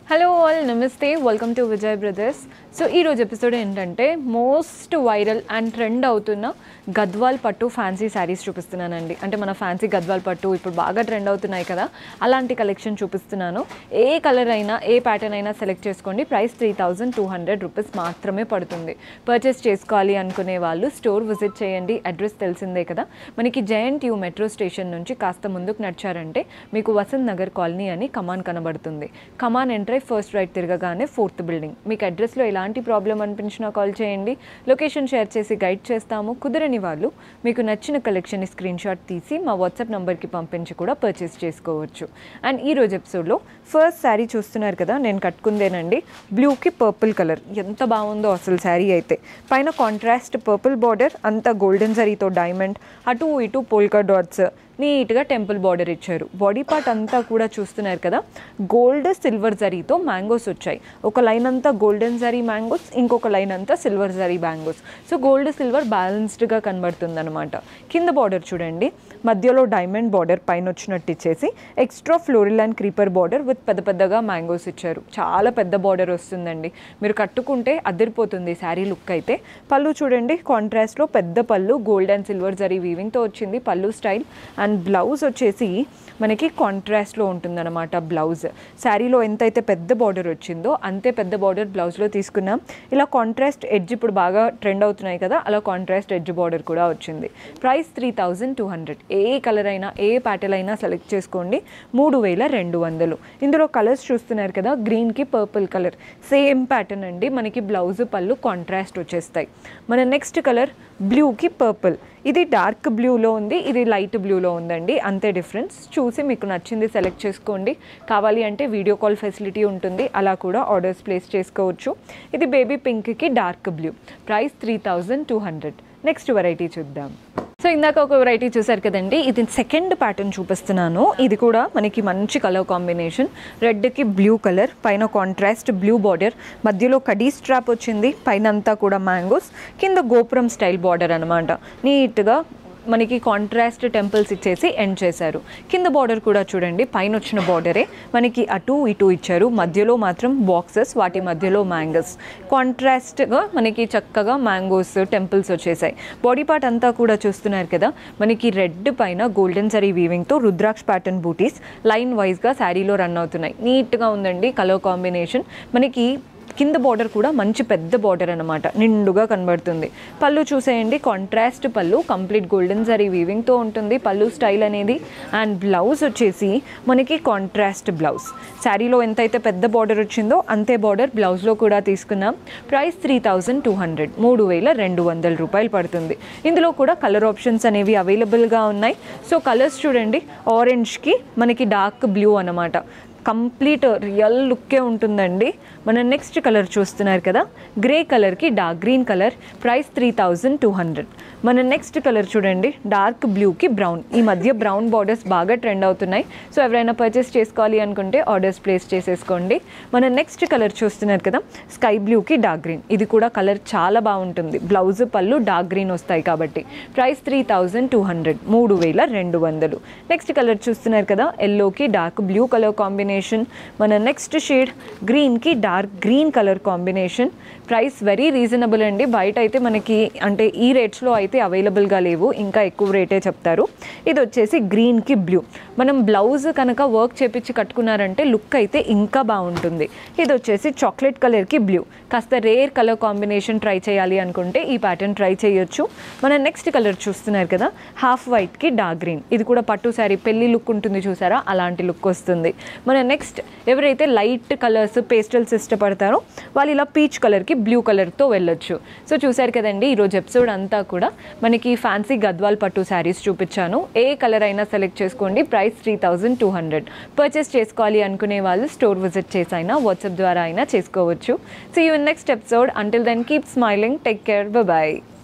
hello all నమస్తే welcome to Vijay brothers so ఈరోజు episode ఏంటంటే మోస్ట్ వైరల్ అండ్ ట్రెండ్ అవుతున్న గద్వాల్ పట్టు ఫ్యాన్సీ శారీస్ చూపిస్తున్నానండి అంటే మన ఫ్యాన్సీ గద్వాల్ పట్టు ఇప్పుడు బాగా ట్రెండ్ అవుతున్నాయి కదా అలాంటి కలెక్షన్ చూపిస్తున్నాను ఏ కలర్ అయినా ఏ ప్యాటర్న్ అయినా సెలెక్ట్ చేసుకోండి price three thousand two hundred rupees మాత్రమే పడుతుంది పర్చేస్ చేసుకోవాలి అనుకునే వాళ్ళు స్టోర్ విజిట్ చేయండి అడ్రస్ తెలిసిందే కదా మనకి జయంట్ యూ మెట్రో స్టేషన్ నుంచి కాస్త ముందుకు నడిచారంటే మీకు వసంత్ నగర్ కాలనీ అని కమాన్ కనబడుతుంది కమాన్ ఎంటర్ అయి ఫస్ట్ రైట్ తిరగగానే ఫోర్త్ బిల్డింగ్ మీకు అడ్రస్లో ఎలాంటి ప్రాబ్లం అనిపించినా కాల్ చేయండి లొకేషన్ షేర్ చేసి గైడ్ చేస్తాము కుదరని వాళ్ళు మీకు నచ్చిన కలెక్షన్ స్క్రీన్ షాట్ తీసి మా వాట్సాప్ నెంబర్కి పంపించి కూడా పర్చేస్ చేసుకోవచ్చు అండ్ ఈ రోజు ఎపిసోడ్లో ఫస్ట్ శారీ చూస్తున్నారు కదా నేను కట్టుకుందేనండి బ్లూకి పర్పుల్ కలర్ ఎంత బాగుందో అసలు శారీ అయితే పైన కాంట్రాస్ట్ పర్పుల్ బార్డర్ అంతా గోల్డెన్ జరీతో డైమండ్ అటు ఇటు పోల్కా డాట్స్ నీట్గా టెంపుల్ బార్డర్ ఇచ్చారు బాడీ పార్ట్ అంతా కూడా చూస్తున్నారు కదా గోల్డ్ సిల్వర్ జరీతో మ్యాంగోస్ వచ్చాయి ఒక లైన్ అంతా గోల్డెన్ జరీ మ్యాంగోస్ ఇంకొక లైన్ అంతా silver zari mangoes so gold silver బ్యాలెన్స్డ్గా కనబడుతుంది అనమాట కింద బార్డర్ చూడండి మధ్యలో డైమండ్ బార్డర్ పైన వచ్చినట్టు ఇచ్చేసి extra floral and creeper border with పెద్ద పెద్దగా మ్యాంగోస్ ఇచ్చారు చాలా పెద్ద బార్డర్ వస్తుందండి మీరు కట్టుకుంటే అదిరిపోతుంది శారీ లుక్ అయితే పళ్ళు చూడండి కాంట్రాస్ట్లో పెద్ద పళ్ళు గోల్డ్ అండ్ సిల్వర్ జరీ వీవింగ్తో వచ్చింది పళ్ళు స్టైల్ అండ్ బ్లౌజ్ వచ్చేసి మనకి కాంట్రాస్ట్లో ఉంటుందన్నమాట బ్లౌజ్ శారీలో ఎంతైతే పెద్ద బార్డర్ వచ్చిందో అంతే పెద్ద బార్డర్ బ్లౌజ్లో తీసుకున్నాం ఇలా కాంట్రాస్ట్ ఎడ్జ్ ఇప్పుడు బాగా ట్రెండ్ అవుతున్నాయి కదా అలా కాంట్రాస్ట్ ఎడ్జ్ బార్డర్ కూడా వచ్చింది price three thousand two hundred ఏ కలర్ అయినా ఏ ప్యాటర్న్ అయినా సెలెక్ట్ చేసుకోండి మూడు వేల రెండు వందలు ఇందులో కలర్స్ చూస్తున్నారు కదా గ్రీన్కి పర్పుల్ కలర్ సేమ్ ప్యాటర్న్ అండి మనకి బ్లౌజ్ పళ్ళు కాంట్రాస్ట్ వచ్చేస్తాయి మన నెక్స్ట్ కలర్ బ్లూకి పర్పుల్ ఇది డార్క్ బ్లూలో ఉంది ఇది లైట్ బ్లూలో ఉందండి అంతే డిఫరెన్స్ చూసి మీకు నచ్చింది సెలెక్ట్ చేసుకోండి కావాలి అంటే వీడియో కాల్ ఫెసిలిటీ ఉంటుంది అలా కూడా ఆర్డర్స్ ప్లేస్ చేసుకోవచ్చు ఇది బేబీ పింక్కి dark blue price three thousand two hundred next variety చూద్దాం సో ఇందాక ఒక వెరైటీ చూసారు కదండి ఇది సెకండ్ ప్యాటర్న్ చూపిస్తున్నాను ఇది కూడా మనకి మంచి కలర్ కాంబినేషన్ రెడ్కి బ్లూ కలర్ పైన కాంట్రాస్ట్ బ్లూ బార్డర్ మధ్యలో కడీ స్ట్రాప్ వచ్చింది పైన అంతా కూడా మ్యాంగోస్ కింద గోపురం స్టైల్ బార్డర్ అనమాట నీట్గా మనకి కాంట్రాస్ట్ టెంపుల్స్ ఇచ్చేసి ఎండ్ చేశారు కింద బార్డర్ కూడా చూడండి పైన వచ్చిన బార్డరే మనకి అటు ఇటు ఇచ్చారు మధ్యలో మాత్రం బాక్సెస్ వాటి మధ్యలో మ్యాంగోస్ కాంట్రాస్ట్గా మనకి చక్కగా మ్యాంగోస్ టెంపుల్స్ వచ్చేసాయి బాడీ పార్ట్ అంతా కూడా చూస్తున్నారు కదా మనకి రెడ్ పైన గోల్డెన్ సరీ వీవింగ్తో రుద్రాక్ష ప్యాటర్న్ బూటీస్ లైన్ వైజ్గా శారీలో రన్ అవుతున్నాయి నీట్గా ఉందండి కలర్ కాంబినేషన్ మనకి కింద బార్డర్ కూడా మంచి పెద్ద బార్డర్ అనమాట నిండుగా కనబడుతుంది పళ్ళు చూసేయండి కాంట్రాస్ట్ పళ్ళు కంప్లీట్ గోల్డెన్ జరీ వీవింగ్తో ఉంటుంది పళ్ళు స్టైల్ అనేది అండ్ బ్లౌజ్ వచ్చేసి మనకి కాంట్రాస్ట్ బ్లౌజ్ శారీలో ఎంతైతే పెద్ద బార్డర్ వచ్చిందో అంతే బార్డర్ బ్లౌజ్లో కూడా తీసుకున్నాం price three thousand two hundred మూడు వేల రెండు వందల రూపాయలు పడుతుంది ఇందులో కూడా కలర్ ఆప్షన్స్ అనేవి అవైలబుల్గా ఉన్నాయి సో కలర్స్ చూడండి ఆరెంజ్కి మనకి డార్క్ బ్లూ అనమాట కంప్లీట్ రియల్ లుక్కే ఉంటుందండి మన నెక్స్ట్ కలర్ చూస్తున్నారు కదా గ్రే కలర్కి dark green colour price three thousand two hundred మన నెక్స్ట్ కలర్ చూడండి డార్క్ బ్లూకి బ్రౌన్ ఈ మధ్య బ్రౌన్ బార్డర్స్ బాగా ట్రెండ్ అవుతున్నాయి సో ఎవరైనా పర్చేస్ చేసుకోవాలి అనుకుంటే ఆర్డర్స్ ప్లేస్ చేసేసుకోండి మన నెక్స్ట్ కలర్ చూస్తున్నారు కదా స్కై బ్లూకి డార్క్ గ్రీన్ ఇది కూడా కలర్ చాలా బాగుంటుంది బ్లౌజ్ పళ్ళు డార్క్ గ్రీన్ వస్తాయి కాబట్టి price three thousand two hundred మూడు వేల రెండు వందలు నెక్స్ట్ కలర్ చూస్తున్నారు కదా ఎల్లోకి డార్క్ బ్లూ కలర్ కాంబినేషన్ మన నెక్స్ట్ షేడ్ గ్రీన్కి dark green colour combination price very reasonable అండి బయట అయితే మనకి అంటే ఈ రేట్స్లో అయితే అవైలబుల్గా లేవు ఇంకా ఎక్కువ రేటే చెప్తారు ఇది వచ్చేసి గ్రీన్కి బ్లూ మనం బ్లౌజ్ కనుక వర్క్ చేపించి కట్టుకున్నారంటే లుక్ అయితే ఇంకా బాగుంటుంది ఇది వచ్చేసి చాక్లెట్ కలర్కి బ్లూ కాస్త రేర్ కలర్ కాంబినేషన్ ట్రై చేయాలి అనుకుంటే ఈ ప్యాటర్న్ ట్రై చేయొచ్చు మన నెక్స్ట్ కలర్ చూస్తున్నారు కదా హాఫ్ వైట్కి డార్క్ గ్రీన్ ఇది కూడా పట్టు శారీ పెళ్లి లుక్ ఉంటుంది చూసారా అలాంటి లుక్ వస్తుంది మన నెక్స్ట్ ఎవరైతే లైట్ కలర్స్ పేస్టల్స్ ఇష్టపడతారో వాళ్ళు ఇలా పీచ్ కలర్కి బ్లూ కలర్తో వెళ్ళొచ్చు సో చూసారు కదండి ఈరోజు ఎపిసోడ్ అంతా కూడా మనకి ఫ్యాన్సీ గద్వాల్ పట్టు శారీస్ చూపించాను ఏ కలర్ అయినా సెలెక్ట్ చేసుకోండి price three thousand two hundred purchase చేసుకోవాలి అనుకునే వాళ్ళు స్టోర్ విజిట్ చేసి అయినా వాట్సాప్ ద్వారా అయినా చేసుకోవచ్చు so you next episode until then keep smiling take care bye